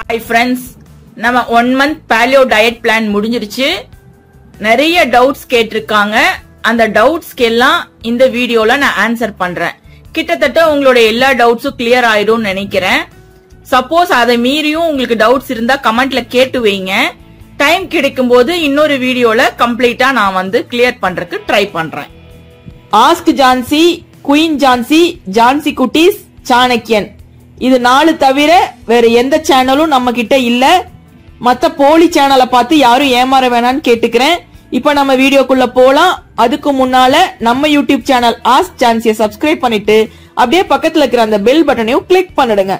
high friends நம்ம one month paleo diet plan முடிஞ்சிருச்சு நிறைய டவுட்ஸ் கேட்டிருக்காங்க அந்த டவுட்ஸ்க்கு எல்லாம் இந்த வீடியோல நான் ஆன்சர் பண்றேன் கிட்டத்தட்ட உங்களோட எல்லா டவுட்ஸும் கிளியர் ஆயிடும்னு நினைக்கிறேன் சப்போஸ் அதை மீறியும் உங்களுக்கு டவுட்ஸ் இருந்தா கமெண்ட்ல கேட்டு வைங்க டைம் கிடைக்கும் போது இன்னொரு வீடியோல கம்ப்ளீட்டா நான் வந்து கிளியர் பண்றதுக்கு ட்ரை பண்றேன் ஆஸ்க் ஜான்சி குயின் ஜான்சி ஜான்சி குட்டீஸ் சாணக்கியன் இது நாலு தவிர வேற எந்த சேனலும் நம்ம கிட்ட இல்ல மத்த போலி சேனலை பார்த்து யாரும் ஏமாற வேணாம்னு கேட்டுக்கிறேன் இப்ப நம்ம வீடியோக்குள்ள போலாம் அதுக்கு முன்னால நம்ம யூடியூப் சேனல் ஆஸ்க் ஜான்சியை சப்ஸ்கிரைப் பண்ணிட்டு அப்படியே பக்கத்துல இருக்கிற அந்த பெல் பட்டனையும் கிளிக் பண்ணிடுங்க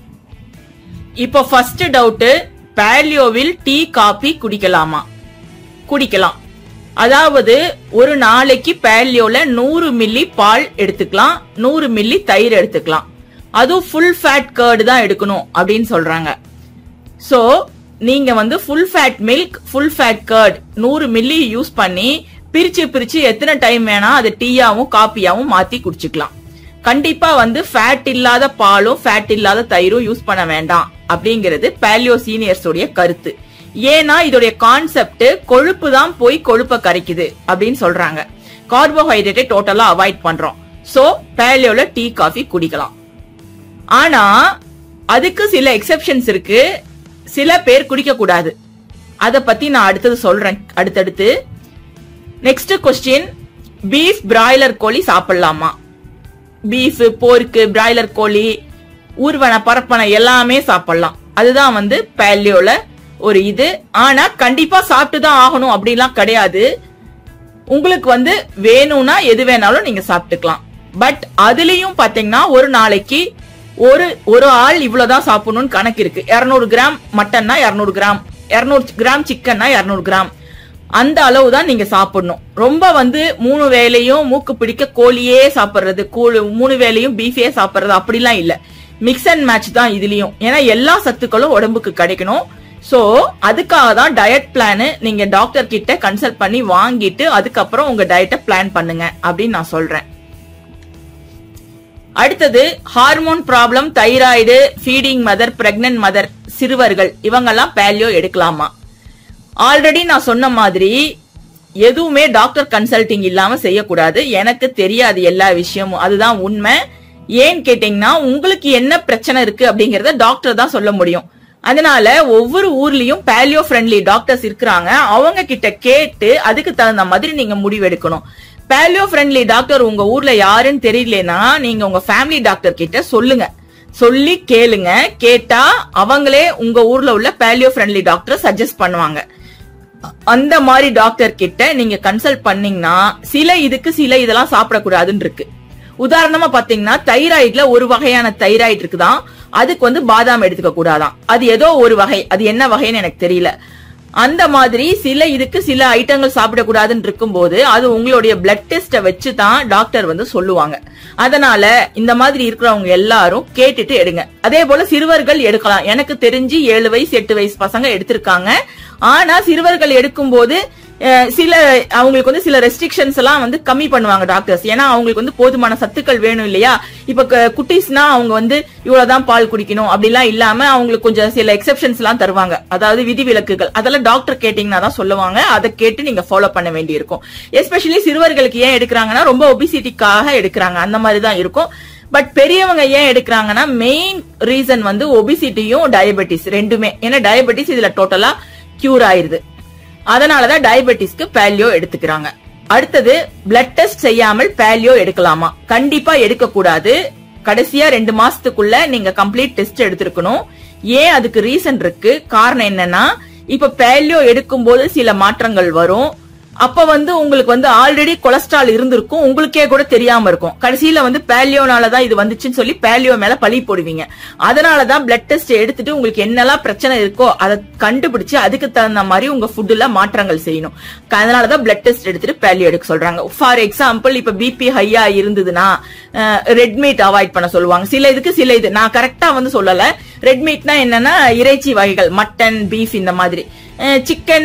இப்போ ஃபர்ஸ்ட் டவுட் பேலியோவில் டீ காபி குடிக்கலாமா குடிக்கலாம் அதாவது ஒரு நாளைக்கு பேலியோல நூறு மில்லி பால் எடுத்துக்கலாம் நூறு மில்லி தயிர் எடுத்துக்கலாம் அதுவும் ஃபுல் ஃபேட் கர்டு தான் எடுக்கணும் அப்படின்னு சொல்றாங்க சோ நீங்க வந்து full fat milk full fat curd நூறு மில்லி யூஸ் பண்ணி பிரிச்சு பிரிச்சு எத்தனை டைம் வேணா அது டீயாவும் காப்பியாவும் மாத்தி குடிச்சுக்கலாம் கண்டிப்பா வந்து ஃபேட் இல்லாத பாலும் ஃபேட் இல்லாத தயிரும் யூஸ் பண்ண வேண்டாம் அப்படிங்கிறது பேலியோ சீனியர்ஸ் உடைய கருத்து ஏன்னா இதோடைய கான்செப்ட் கொழுப்பு தான் போய் கொழுப்பை கரைக்குது அப்படின்னு சொல்றாங்க கார்போஹைட்ரேட்டை டோட்டலா அவாய்ட் பண்றோம் சோ பேலியோல டீ காஃபி குடிக்கலாம் ஆனா அதுக்கு சில எக்ஸெப்ஷன்ஸ் இருக்கு சில பேர் குடிக்க கூடாது அத பத்தி நான் அடுத்தது சொல்றேன் அடுத்தடுத்து நெக்ஸ்ட் கொஸ்டின் பீஃப் பிராய்லர் கோழி சாப்பிடலாமா பீஃப் போர்க்கு பிராய்லர் கோழி ஊர்வன பரப்பன எல்லாமே சாப்பிடலாம் அதுதான் வந்து பேலியோல ஒரு இது ஆனா கண்டிப்பா சாப்பிட்டு தான் ஆகணும் அப்படிலாம் கிடையாது உங்களுக்கு வந்து வேணும்னா எது வேணாலும் நீங்க சாப்பிட்டுக்கலாம் பட் அதுலயும் பாத்தீங்கன்னா ஒரு நாளைக்கு ஒரு ஒரு ஆள் இவ்வளவுதான் சாப்பிடணும்னு கணக்கு இருக்கு 200 கிராம் மட்டன்னா 200 கிராம் 200 கிராம் சிக்கன்னா 200 கிராம் அந்த அளவு தான் நீங்க சாப்பிடணும் ரொம்ப வந்து மூணு வேலையும் மூக்கு பிடிக்க கோழியே சாப்பிடுறது கூழ் மூணு வேலையும் பீஃபே சாப்பிடுறது அப்படிலாம் இல்ல மிக்ஸ் அண்ட் மேட்ச் தான் இதுலயும் ஏன்னா எல்லா சத்துக்களும் உடம்புக்கு கிடைக்கணும் சோ அதுக்காக தான் டயட் பிளான் நீங்க டாக்டர் கிட்ட கன்சல்ட் பண்ணி வாங்கிட்டு அதுக்கப்புறம் உங்க டயட்டை பிளான் பண்ணுங்க அப்படின்னு நான் சொல்றேன் அடுத்தது hormone problem thyroid feeding mother pregnant mother சிறுவர்கள் இவங்கெல்லாம் பேலியோ எடுக்கலாமா ஆல்ரெடி நான் சொன்ன மாதிரி எதுவுமே டாக்டர் கன்சல்டிங் இல்லாம செய்யக்கூடாது எனக்கு தெரியாது எல்லா விஷயமும் அதுதான் உண்மை ஏன்னு கேட்டீங்கன்னா உங்களுக்கு என்ன பிரச்சனை இருக்கு அப்படிங்கறத டாக்டர் தான் சொல்ல முடியும் அதனால ஒவ்வொரு ஊர்லயும் பேலியோ ஃப்ரெண்ட்லி டாக்டர்ஸ் இருக்கிறாங்க அவங்க கிட்ட கேட்டு அதுக்கு தகுந்த மாதிரி நீங்க முடிவு எடுக்கணும் பேலியோ ஃப்ரெண்ட்லி டாக்டர் உங்க ஊர்ல யாருன்னு தெரியலனா நீங்க உங்க ஃபேமிலி டாக்டர் கிட்ட சொல்லுங்க சொல்லி கேளுங்க கேட்டா அவங்களே உங்க ஊர்ல உள்ள பேலியோ ஃப்ரெண்ட்லி டாக்டர் சஜஸ்ட் பண்ணுவாங்க அந்த மாதிரி டாக்டர் கிட்ட நீங்க கன்சல்ட் பண்ணீங்கன்னா சில இதுக்கு சில இதெல்லாம் சாப்பிடக்கூடாதுன்னு இருக்கு உதாரணமா பாத்தீங்கன்னா தைராய்டுல ஒரு வகையான தைராய்டு இருக்குதான் அதுக்கு வந்து பாதாம் எடுத்துக்க கூடாதாம் அது ஏதோ ஒரு வகை அது என்ன வகைன்னு எனக்கு தெரியல அந்த மாதிரி சில இதுக்கு சில ஐட்டங்கள் சாப்பிடக்கூடாதுன்னு இருக்கும்போது அது உங்களுடைய பிளட் டெஸ்ட்டை வச்சு தான் டாக்டர் வந்து சொல்லுவாங்க அதனால இந்த மாதிரி இருக்கிறவங்க எல்லாரும் கேட்டுட்டு எடுங்க அதே போல சிறுவர்கள் எடுக்கலாம் எனக்கு தெரிஞ்சு ஏழு வயசு எட்டு வயசு பசங்க எடுத்திருக்காங்க ஆனா சிறுவர்கள் எடுக்கும்போது அஹ், சில அவங்களுக்கு வந்து சில ரெஸ்ட்ரிக்ஷன்ஸ் எல்லாம் வந்து கம்மி பண்ணுவாங்க டாக்டர்ஸ் ஏன்னா அவங்களுக்கு வந்து போதுமான சத்துக்கள் வேணும் இல்லையா இப்ப க- குட்டீஸ்னா அவங்க வந்து இவ்வளவுதான் பால் குடிக்கணும் அப்படிலாம் இல்லாம அவங்களுக்கு கொஞ்சம் சில எக்ஸெப்ஷன்ஸ் எல்லாம் தருவாங்க அதாவது விதிவிலக்குகள் அதெல்லாம் டாக்டர் கேட்டீங்கன்னா தான் சொல்லுவாங்க அதை கேட்டு நீங்க ஃபாலோ பண்ண வேண்டியிருக்கும் எஸ்பெஷலி சிறுவர்களுக்கு ஏன் எடுக்கிறாங்கன்னா ரொம்ப ஒபிசிட்டிக்காக எடுக்கிறாங்க அந்த மாதிரி தான் இருக்கும் பட் பெரியவங்க ஏன் எடுக்கிறாங்கன்னா மெயின் ரீசன் வந்து ஒபிசிட்டியும் டயபெட்டிஸ் ரெண்டுமே ஏன்னா டயபெட்டிஸ் இதுல டோட்டலா கியூர் ஆயிருது அதனாலதான் டயபெட்டிஸ்க்கு பேலியோ எடுத்துக்கிறாங்க அடுத்தது பிளட் டெஸ்ட் செய்யாமல் பேலியோ எடுக்கலாமா கண்டிப்பா எடுக்க கூடாது கடைசியா ரெண்டு மாசத்துக்குள்ள நீங்க கம்ப்ளீட் டெஸ்ட் எடுத்திருக்கணும் ஏன் அதுக்கு ரீசன் இருக்கு காரணம் என்னன்னா இப்ப பேலியோ எடுக்கும்போது சில மாற்றங்கள் வரும் அப்ப வந்து உங்களுக்கு வந்து ஆல்ரெடி கொலஸ்ட்ரால் இருந்திருக்கும் உங்களுக்கே கூட தெரியாம இருக்கும் கடைசியில வந்து பேலியோனால தான் இது வந்துச்சுன்னு சொல்லி பேலியோ மேல பழி போடுவீங்க அதனாலதான் பிளட் டெஸ்ட் எடுத்துட்டு உங்களுக்கு என்னெல்லாம் பிரச்சனை இருக்கோ அதை கண்டுபிடிச்சு அதுக்கு தகுந்த மாதிரி உங்க ஃபுட்டுல மாற்றங்கள் செய்யணும் அதனாலதான் பிளட் டெஸ்ட் எடுத்துட்டு பேலியோ எடுக்க சொல்றாங்க ஃபார் எக்ஸாம்பிள் இப்ப பிபி ஹையா இருந்ததுன்னா ரெட் மீட் அவாய்ட் பண்ண சொல்லுவாங்க சில இதுக்கு சில இது நான் கரெக்டா வந்து சொல்லல ரெட் மீட்னா என்னன்னா இறைச்சி வகைகள் மட்டன் பீஃப் இந்த மாதிரி சிக்கன்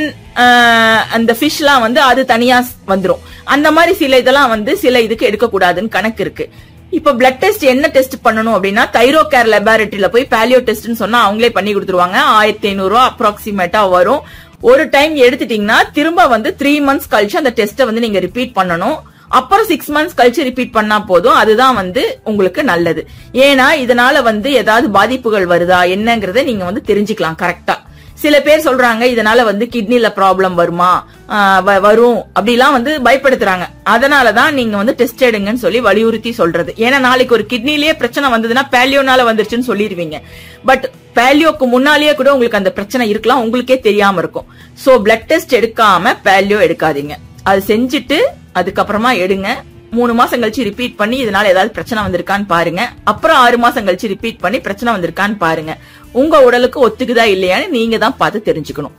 அந்த ஃபிஷ்லாம் வந்து அது தனியா வந்துரும் அந்த மாதிரி சில இதெல்லாம் வந்து சில இதுக்கு எடுக்கக்கூடாதுன்னு கணக்கு இருக்கு இப்ப பிளட் டெஸ்ட் என்ன டெஸ்ட் பண்ணணும் அப்படின்னா தைரோ கேர் லெபார்டரியில போய் பேலியோ டெஸ்ட்னு சொன்னா அவங்களே பண்ணி கொடுத்துருவாங்க ஆயிரத்தி ஐநூறு ரூபா அப்ராக்சிமேட்டா வரும் ஒரு டைம் எடுத்துட்டீங்கன்னா திரும்ப வந்து த்ரீ மந்த்ஸ் கழிச்சு அந்த டெஸ்ட்டை வந்து நீங்க ரிப்பீட் பண்ணணும் அப்புறம் சிக்ஸ் மந்த்ஸ் கழிச்சு ரிப்பீட் பண்ணா போதும் அதுதான் வந்து உங்களுக்கு நல்லது ஏன்னா இதனால வந்து ஏதாவது பாதிப்புகள் வருதா என்னங்கறத நீங்க வந்து தெரிஞ்சுக்கலாம் கரெக்டா சில பேர் சொல்றாங்க இதனால வந்து கிட்னில ப்ராப்ளம் வருமா ஆஹ் வ- வரும் அப்படிலாம் வந்து பயப்படுத்துறாங்க அதனாலதான் நீங்க வந்து டெஸ்ட் எடுங்கன்னு சொல்லி வலியுறுத்தி சொல்றது ஏன்னா நாளைக்கு ஒரு கிட்னிலேயே பிரச்சனை வந்ததுன்னா பேலியோனால வந்துருச்சுன்னு சொல்லிடுவீங்க பட் பேலியோக்கு முன்னாலேயே கூட உங்களுக்கு அந்த பிரச்சனை இருக்கலாம் உங்களுக்கே தெரியாம இருக்கும் சோ பிளட் டெஸ்ட் எடுக்காம பேலியோ எடுக்காதீங்க அது செஞ்சுட்டு அதுக்கப்புறமா எடுங்க மூணு மாசம் கழிச்சு ரிப்பீட் பண்ணி இதனால ஏதாவது பிரச்சனை வந்திருக்கான்னு பாருங்க அப்புறம் ஆறு மாசம் கழிச்சு ரிப்பீட் பண்ணி பிரச்சனை வந்திருக்கான்னு பாருங்க உங்க உடலுக்கு ஒத்துக்குதா இல்லையான்னு நீங்க தான் பார்த்து தெரிஞ்சுக்கணும்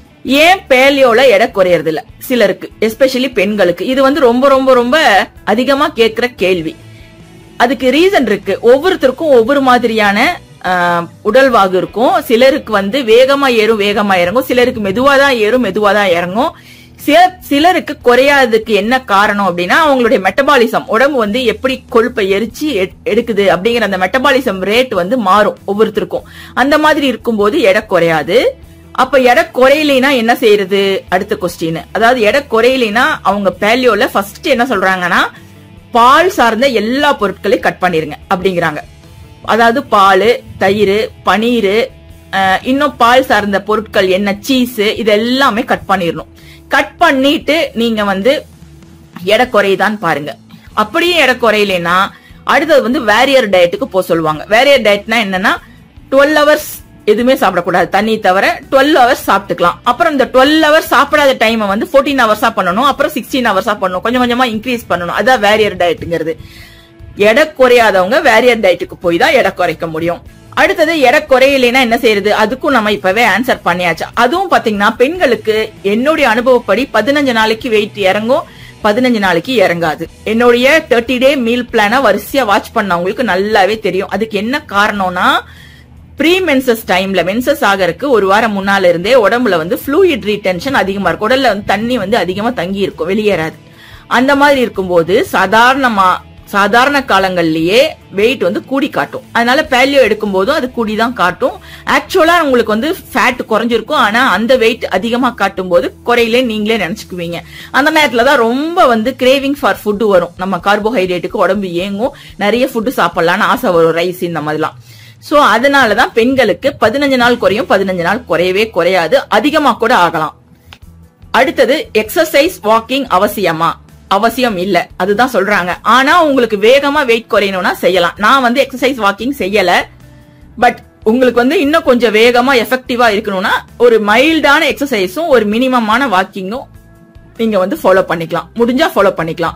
ஏன் பேலியோல எடை குறையறது இல்ல சிலருக்கு எஸ்பெஷலி பெண்களுக்கு இது வந்து ரொம்ப ரொம்ப ரொம்ப அதிகமா கேக்குற கேள்வி அதுக்கு ரீசன் இருக்கு ஒவ்வொருத்தருக்கும் ஒவ்வொரு மாதிரியான ஆஹ், உடல்வாகு இருக்கும் சிலருக்கு வந்து வேகமா ஏறும் வேகமா இறங்கும் சிலருக்கு மெதுவா தான் ஏறும் மெதுவா தான் இறங்கும் சில சிலருக்கு குறையாததுக்கு என்ன காரணம் அப்படின்னா அவங்களுடைய மெட்டபாலிசம் உடம்பு வந்து எப்படி கொழுப்பை எரிச்சு எட்- எடுக்குது அப்படிங்கிற அந்த மெட்டபாலிசம் ரேட் வந்து மாறும் ஒவ்வொருத்தருக்கும் அந்த மாதிரி இருக்கும்போது எடை குறையாது அப்ப எடை குறையலைனா என்ன செய்யறது அடுத்த கொஸ்டின் அதாவது எடை குறையலைனா அவங்க பேலியோல ஃபர்ஸ்ட் என்ன சொல்றாங்கன்னா பால் சார்ந்த எல்லா பொருட்களையும் கட் பண்ணிருங்க அப்படிங்கிறாங்க அதாவது பால் தயிர் பனீர் அஹ், இன்னும் பால் சார்ந்த பொருட்கள் என்ன சீஸ் இது எல்லாமே கட் பண்ணிடணும் கட் பண்ணிட்டு நீங்க வந்து எடை குறையுதான்னு பாருங்க அப்படியே எடை குறையலைன்னா அடுத்தது வந்து வேரியர் டயட்டுக்கு போக சொல்லுவாங்க வேரியர் டயட்னா என்னன்னா டுவெல் ஹவர்ஸ் எதுவுமே சாப்பிடக்கூடாது தண்ணி தவிர டுவெல் ஹவர்ஸ் சாப்பிட்டுக்கலாம் அப்புறம் இந்த டுவெல் ஹவர்ஸ் சாப்பிடாத டைமை வந்து ஃபோர்டீன் ஹவர்ஸா பண்ணணும் அப்புறம் சிக்ஸ்டீன் ஹவர்ஸா பண்ணணும் கொஞ்சம் கொஞ்சமா இன்க்ரீஸ் பண்ணணும் அதான் வேரியர் டயட்டுங்கிறது எடை குறையாதவங்க வேரியர் டயட்டுக்கு போய் தான் எடை குறைக்க முடியும் அடுத்தது எடை குறையலைன்னா என்ன செய்யறது அதுக்கும் நம்ம இப்பவே ஆன்சர் பண்ணியாச்சு அதுவும் பாத்தீங்கன்னா பெண்களுக்கு என்னுடைய அனுபவப்படி பதினஞ்சு நாளைக்கு வெயிட் இறங்கும் பதினஞ்சு நாளைக்கு இறங்காது என்னுடைய தேர்ட்டி டே மீல் பிளான வரிசையா வாட்ச் பண்ணவங்களுக்கு நல்லாவே தெரியும் அதுக்கு என்ன காரணம்னா ப்ரீ மென்சஸ் டைம்ல மென்சஸ் ஆகறதுக்கு ஒரு வாரம் முன்னால இருந்தே உடம்புல வந்து ஃப்ளூயிட் ரீடென்ஷன் அதிகமா இருக்கும் உடல்ல வந்து தண்ணி வந்து அதிகமா தங்கி இருக்கும் வெளியேறாது அந்த மாதிரி இருக்கும்போது சாதாரணமா சாதாரண காலங்கள்லயே வெயிட் வந்து கூடி காட்டும் அதனால பேலியோ எடுக்கும் போதும் அது கூடி தான் காட்டும் ஆக்சுவலா உங்களுக்கு வந்து ஃபேட் குறைஞ்சிருக்கும் ஆனா அந்த வெயிட் அதிகமா காட்டும் போது குறையிலே நீங்களே நினைச்சுக்குவீங்க அந்த நேரத்துல தான் ரொம்ப வந்து கிரேவிங் ஃபார் ஃபுட் வரும் நம்ம கார்போஹைட்ரேட்டுக்கு உடம்பு ஏங்கும் நிறைய ஃபுட் சாப்பிடலாம்னு ஆசை வரும் ரைஸ் இந்த மாதிரிலாம் சோ அதனாலதான் பெண்களுக்கு பதினஞ்சு நாள் குறையும் பதினஞ்சு நாள் குறையவே குறையாது அதிகமா கூட ஆகலாம் அடுத்தது எக்ஸசைஸ் வாக்கிங் அவசியமா அவசியம் இல்ல அதுதான் சொல்றாங்க ஆனா உங்களுக்கு வேகமா வெயிட் குறையணும்னா செய்யலாம் நான் வந்து எக்ஸசைஸ் வாக்கிங் செய்யல பட் உங்களுக்கு வந்து இன்னும் கொஞ்சம் வேகமா எஃபெக்டிவா இருக்கணும்னா ஒரு மைல்டான எக்ஸசைஸும் ஒரு மினிமமான வாக்கிங்கும் நீங்க வந்து ஃபாலோ பண்ணிக்கலாம் முடிஞ்சா ஃபாலோ பண்ணிக்கலாம்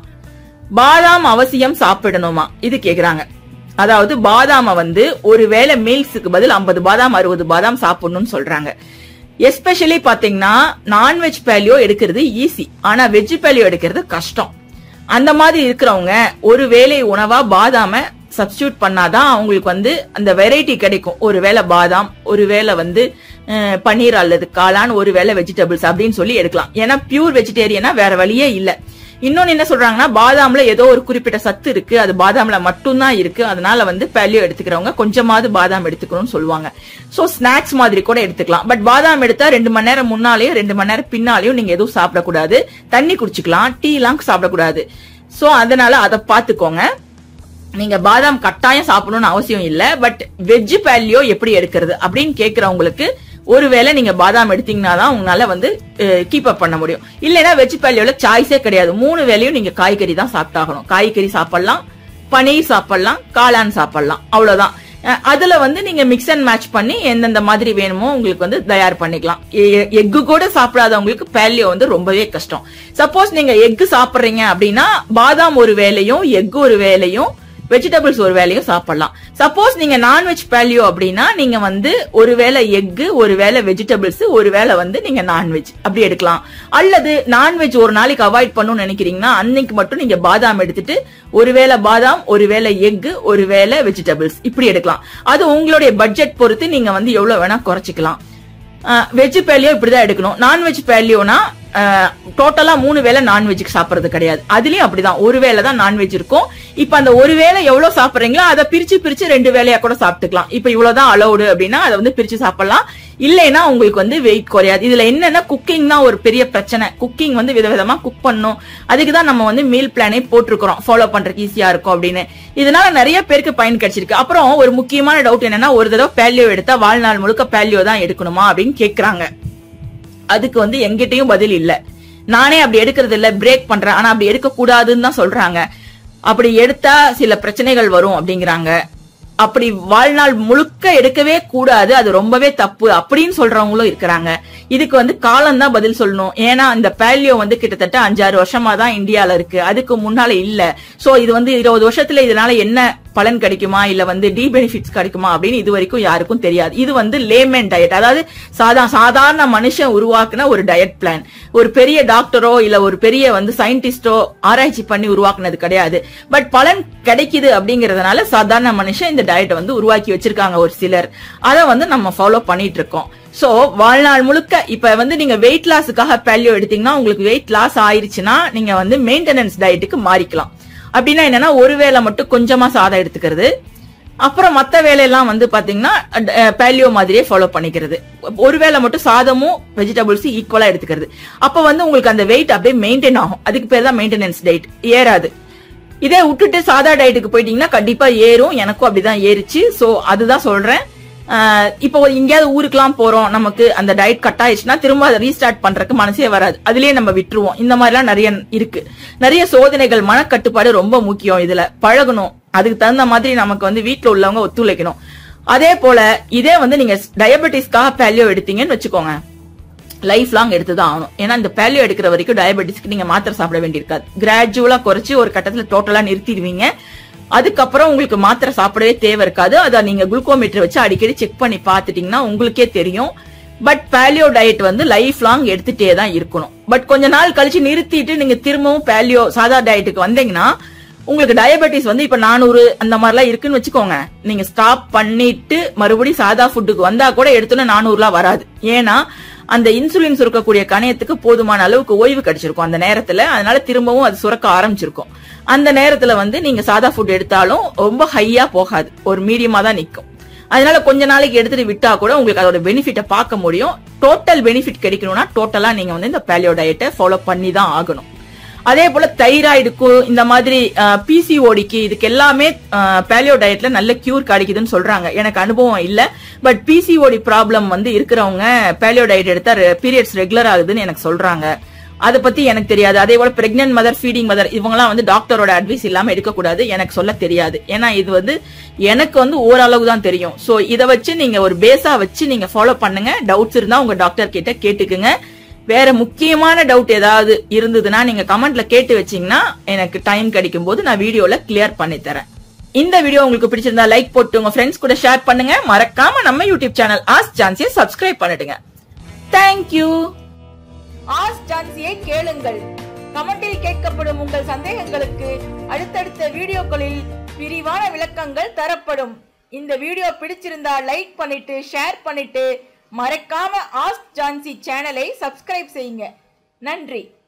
பாதாம் அவசியம் சாப்பிடணுமா இது கேக்குறாங்க அதாவது பாதாம வந்து ஒருவேளை மீல்ஸுக்கு பதில் 50 பாதாம் அறுபது பாதாம் சாப்பிடணும்னு சொல்றாங்க எஸ்பெஷலி பாத்தீங்கன்னா நான்வெஜ் பேலியோ எடுக்கிறது ஈஸி ஆனா வெஜ் பேலியோ எடுக்கிறது கஷ்டம் அந்த மாதிரி இருக்கிறவங்க ஒரு வேளை உணவா பாதாம சப்ஸ்டியூட் பண்ணாதான் அவங்களுக்கு வந்து அந்த வெரைட்டி கிடைக்கும் ஒரு வேளை பாதாம் ஒரு வேளை வந்து அஹ், பன்னீர் அல்லது காளான் ஒரு வேளை வெஜிடபிள்ஸ் அப்படின்னு சொல்லி எடுக்கலாம் ஏன்னா பியூர் வெஜிடேரியனா வேற வழியே இல்ல இன்னொன்னு என்ன சொல்றாங்கன்னா பாதாம்ல ஏதோ ஒரு குறிப்பிட்ட சத்து இருக்கு அது பாதாம்ல மட்டும்தான் இருக்கு அதனால வந்து பேலியோ எடுத்துக்கிறவங்க கொஞ்சமாவது பாதாம் எடுத்துக்கணும்னு சொல்லுவாங்க சோ ஸ்நாக்ஸ் மாதிரி கூட எடுத்துக்கலாம் பட் பாதாம் எடுத்தா ரெண்டு மணி நேரம் முன்னாலேயும் ரெண்டு மணி நேரம் பின்னாலேயும் நீங்க எதுவும் சாப்பிடக்கூடாது தண்ணி குடிச்சுக்கலாம் டீ எல்லாம் சாப்பிடக்கூடாது சோ அதனால அதை பாத்துக்கோங்க நீங்க பாதாம் கட்டாயம் சாப்பிடணும்னு அவசியம் இல்ல பட் வெஜ் பேலியோ எப்படி எடுக்கிறது அப்படின்னு கேக்குறவங்களுக்கு ஒருவேளை நீங்க பாதாம் எடுத்தீங்கன்னா தான் உங்களால வந்து கீப் அப் பண்ண முடியும் இல்லைன்னா வெஜ் பேலியோல சாய்ஸே கிடையாது மூணு வேளையும் நீங்க காய்கறி தான் சாப்பிட்டாகணும் காய்கறி சாப்பிடலாம் பனீர் சாப்பிடலாம் காளான் சாப்பிடலாம் அவ்வளவுதான் அஹ் அதுல வந்து நீங்க மிக்ஸ் அண்ட் மேட்ச் பண்ணி எந்தெந்த மாதிரி வேணுமோ உங்களுக்கு வந்து தயார் பண்ணிக்கலாம் எக்கு கூட சாப்பிடாதவங்களுக்கு பேலியோ வந்து ரொம்பவே கஷ்டம் சப்போஸ் நீங்க எக்கு சாப்பிடுறீங்க அப்படின்னா பாதாம் ஒரு வேலையும் எக் ஒரு வேலையும் வெஜிடபிள்ஸ் ஒரு வேலையும் சாப்பிடலாம் சப்போஸ் நீங்க நான்வெஜ் பேலியோ அப்படின்னா நீங்க வந்து ஒருவேளை எக்கு ஒருவேளை வெஜிடபிள்ஸ் ஒருவேளை வந்து நீங்க நான்வெஜ் அப்படி எடுக்கலாம் அல்லது நான்வெஜ் ஒரு நாளைக்கு அவாய்ட் பண்ணணும்னு நினைக்கிறீங்கன்னா அன்னைக்கு மட்டும் நீங்க பாதாம் எடுத்துட்டு ஒருவேளை பாதாம் ஒருவேளை எக்கு ஒருவேளை வெஜிடபிள்ஸ் இப்படி எடுக்கலாம் அது உங்களுடைய பட்ஜெட் பொறுத்து நீங்க வந்து எவ்வளவு வேணா குறைச்சிக்கலாம் வெஜ் பேலியோ இப்படிதான் எடுக்கணும் நான்வெஜ் பேலியோனா டோட்டலா மூணு வேளை நான்வெஜ்க்கு சாப்பிடுறது கிடையாது அதுலயும் அப்படிதான் ஒரு வேளை தான் நான்வெஜ் இருக்கும் இப்ப அந்த ஒரு வேளை எவ்வளவு சாப்பிடுறீங்களோ அதை பிரிச்சு பிரிச்சு ரெண்டு வேளையா கூட சாப்பிட்டுக்கலாம் இப்ப இவ்வளவுதான் அலௌடு அப்படின்னா அதை வந்து பிரிச்சு சாப்பிடலாம் இல்லைன்னா உங்களுக்கு வந்து வெயிட் குறையாது இதுல என்னன்னா குக்கிங் தான் ஒரு பெரிய பிரச்சனை குக்கிங் வந்து விதவிதமா குக் பண்ணும் அதுக்கு தான் நம்ம வந்து மீல் பிளானே போட்டிருக்கிறோம் ஃபாலோ பண்றதுக்கு ஈஸியா இருக்கும் அப்படின்னு இதனால நிறைய பேருக்கு பயன் கிடைச்சிருக்கு அப்புறம் ஒரு முக்கியமான டவுட் என்னன்னா ஒரு தடவை பேலியோ எடுத்தா வாழ்நாள் முழுக்க பேலியோ தான் எடுக்கணுமா அப்படின்னு கேக்குறாங்க அதுக்கு வந்து எங்கிட்டயும் பதில் இல்ல நானே அப்படி எடுக்கிறது இல்ல பிரேக் பண்றேன் ஆனா அப்படி எடுக்க கூடாதுன்னு தான் சொல்றாங்க அப்படி எடுத்தா சில பிரச்சனைகள் வரும் அப்படிங்கிறாங்க அப்படி வாழ்நாள் முழுக்க எடுக்கவே கூடாது அது ரொம்பவே தப்பு அப்படின்னு சொல்றவங்களும் இருக்கிறாங்க இதுக்கு வந்து காலம் தான் பதில் சொல்லணும் ஏன்னா இந்த பேலியோ வந்து கிட்டத்தட்ட அஞ்சாறு வருஷமா தான் இந்தியால இருக்கு அதுக்கு முன்னால இல்ல சோ இது வந்து இருபது வருஷத்துல இதனால என்ன பலன் கிடைக்குமா இல்ல வந்து டி பெனிஃபிட்ஸ் கிடைக்குமா அப்படின்னு இது வரைக்கும் யாருக்கும் தெரியாது இது வந்து லேமேன் டயட் அதாவது சாதா சாதாரண மனுஷன் உருவாக்குன ஒரு டயட் பிளான் ஒரு பெரிய டாக்டரோ இல்ல ஒரு பெரிய வந்து சயின்டிஸ்டோ ஆராய்ச்சி பண்ணி உருவாக்குனது கிடையாது பட் பலன் கிடைக்குது அப்படிங்கறதுனால சாதாரண மனுஷன் இந்த டயட்டை வந்து உருவாக்கி வச்சிருக்காங்க ஒரு சிலர் அதை வந்து நம்ம ஃபாலோ பண்ணிட்டு இருக்கோம் சோ வாழ்நாள் முழுக்க இப்ப வந்து நீங்க வெயிட் லாஸுக்காக பேலியோ எடுத்தீங்கன்னா உங்களுக்கு வெயிட் லாஸ் ஆயிருச்சுன்னா நீங்க வந்து மெயின்டெனன்ஸ் டயட்டுக்கு மாறிக்கலாம் அப்படின்னா என்னன்னா ஒரு வேளை மட்டும் கொஞ்சமா சாதம் எடுத்துக்கிறது அப்புறம் மத்த வேலையெல்லாம் வந்து பாத்தீங்கன்னா பேலியோ மாதிரியே ஃபாலோ பண்ணிக்கிறது ஒரு வேளை மட்டும் சாதமும் வெஜிடபிள்ஸ் ஈக்குவலா எடுத்துக்கிறது அப்ப வந்து உங்களுக்கு அந்த வெயிட் அப்படியே மெயின்டைன் ஆகும் அதுக்கு பேர் தான் மெயின்டெனன்ஸ் டயட் ஏறாது இதே விட்டுட்டு சாதா டயட்டுக்கு போயிட்டீங்கன்னா கண்டிப்பா ஏறும் எனக்கும் அப்படிதான் ஏறிச்சு சோ அதுதான் சொல்றேன் ஆஹ் இப்போ ஒரு எங்கேயாவது ஊருக்குலாம் போறோம் நமக்கு அந்த டயட் கட் ஆயிடுச்சுன்னா திரும்ப அதை ரீஸ்டார்ட் பண்றதுக்கு மனசே வராது அதுலயே நம்ம விட்டுருவோம் இந்த மாதிரிலாம் நிறைய இருக்கு நிறைய சோதனைகள் மனக்கட்டுப்பாடு ரொம்ப முக்கியம் இதுல பழகணும் அதுக்கு தகுந்த மாதிரி நமக்கு வந்து வீட்ல உள்ளவங்க ஒத்துழைக்கணும் அதே போல இதே வந்து நீங்க டயபெட்டிஸ்க்காக பேலியோ எடுத்தீங்கன்னு வச்சுக்கோங்க லைஃப் லாங் எடுத்து தான் ஆகணும் ஏன்னா இந்த பேலியோ எடுக்கிற வரைக்கும் டயபெட்டிஸ்க்கு நீங்க மாத்திரை சாப்பிட வேண்டியிருக்காது கிராஜுவலா குறைச்சு ஒரு கட்டத்துல டோட்டலா நிறுத்திடுவீங்க அதுக்கப்புறம் உங்களுக்கு மாத்திரை சாப்பிடவே தேவை இருக்காது அதை நீங்க குளுக்கோமீட்டர் வச்சு அடிக்கடி செக் பண்ணி பார்த்துட்டீங்கன்னா உங்களுக்கே தெரியும் பட் பேலியோ டயட் வந்து லைஃப் லாங் எடுத்துட்டே தான் இருக்கணும் பட் கொஞ்ச நாள் கழிச்சு நிறுத்திட்டு நீங்க திரும்பவும் பேலியோ சாதா டயட்டுக்கு வந்தீங்கன்னா உங்களுக்கு டயபெட்டிஸ் வந்து இப்ப நானூறு அந்த மாதிரிலாம் இருக்குன்னு வச்சுக்கோங்க நீங்க ஸ்டாப் பண்ணிட்டு மறுபடியும் சாதா ஃபுட்டுக்கு வந்தா கூட எடுத்தோன்னே நானூறுலாம் வராது ஏன்னா அந்த இன்சுலின் சுரக்கக்கூடிய கணையத்துக்கு போதுமான அளவுக்கு ஓய்வு கிடைச்சிருக்கும் அந்த நேரத்துல அதனால திரும்பவும் அது சுரக்க ஆரம்பிச்சிருக்கும் அந்த நேரத்துல வந்து நீங்க சாதா ஃபுட் எடுத்தாலும் ரொம்ப ஹையா போகாது ஒரு மீடியமா தான் நிக்கும் அதனால கொஞ்ச நாளைக்கு எடுத்துட்டு விட்டா கூட உங்களுக்கு அதோட பெனிஃபிட்டை பார்க்க முடியும் டோட்டல் பெனிஃபிட் கிடைக்கணும்னா டோட்டலா நீங்க வந்து இந்த பேலியோ டயட்டை ஃபாலோ பண்ணி தான் ஆகணும் அதே போல தைராய்டுக்கு இந்த மாதிரி பிசிஓடிக்கு இதுக்கு எல்லாமே பேலியோ டயட்ல நல்ல கியூர் கிடைக்குதுன்னு சொல்றாங்க எனக்கு அனுபவம் இல்ல பட் பிசிஓடி ப்ராப்ளம் வந்து இருக்கிறவங்க பேலியோ டயட் எடுத்தா பீரியட்ஸ் ரெகுலர் ஆகுதுன்னு எனக்கு சொல்றாங்க அதை பத்தி எனக்கு தெரியாது அதே போல பிரெக்னன்ட் மதர் ஃபீடிங் மதர் இவங்கலாம் வந்து டாக்டரோட அட்வைஸ் இல்லாம எடுக்கக்கூடாது எனக்கு சொல்ல தெரியாது ஏன்னா இது வந்து எனக்கு வந்து ஓரளவு தான் தெரியும் சோ இதை வச்சு நீங்க ஒரு பேஸா வச்சு நீங்க ஃபாலோ பண்ணுங்க டவுட்ஸ் இருந்தா உங்க டாக்டர் கிட்ட கேட்டுக்குங்க வேற முக்கியமான டவுட் ஏதாவது இருந்ததுன்னா நீங்க கமெண்ட்ல கேட்டு வச்சீங்கன்னா எனக்கு டைம் கிடைக்கும் போது நான் வீடியோல கிளியர் பண்ணி தரேன் இந்த வீடியோ உங்களுக்கு பிடிச்சிருந்தா லைக் போட்டு உங்க ஃப்ரெண்ட்ஸ் கூட ஷேர் பண்ணுங்க மறக்காம நம்ம யூடியூப் சேனல் ஆஸ் சான்சியை சப்ஸ்கிரைப் பண்ணிடுங்க தேங்க்யூ ஆஸ் சான்சியை கேளுங்கள் கமெண்டில் கேட்கப்படும் உங்கள் சந்தேகங்களுக்கு அடுத்தடுத்த வீடியோக்களில் விரிவான விளக்கங்கள் தரப்படும் இந்த வீடியோ பிடிச்சிருந்தா லைக் பண்ணிட்டு ஷேர் பண்ணிட்டு மறக்காம ஆஸ்க் ஜான்சி சேனலை சப்ஸ்கிரைப் செய்யுங்க நன்றி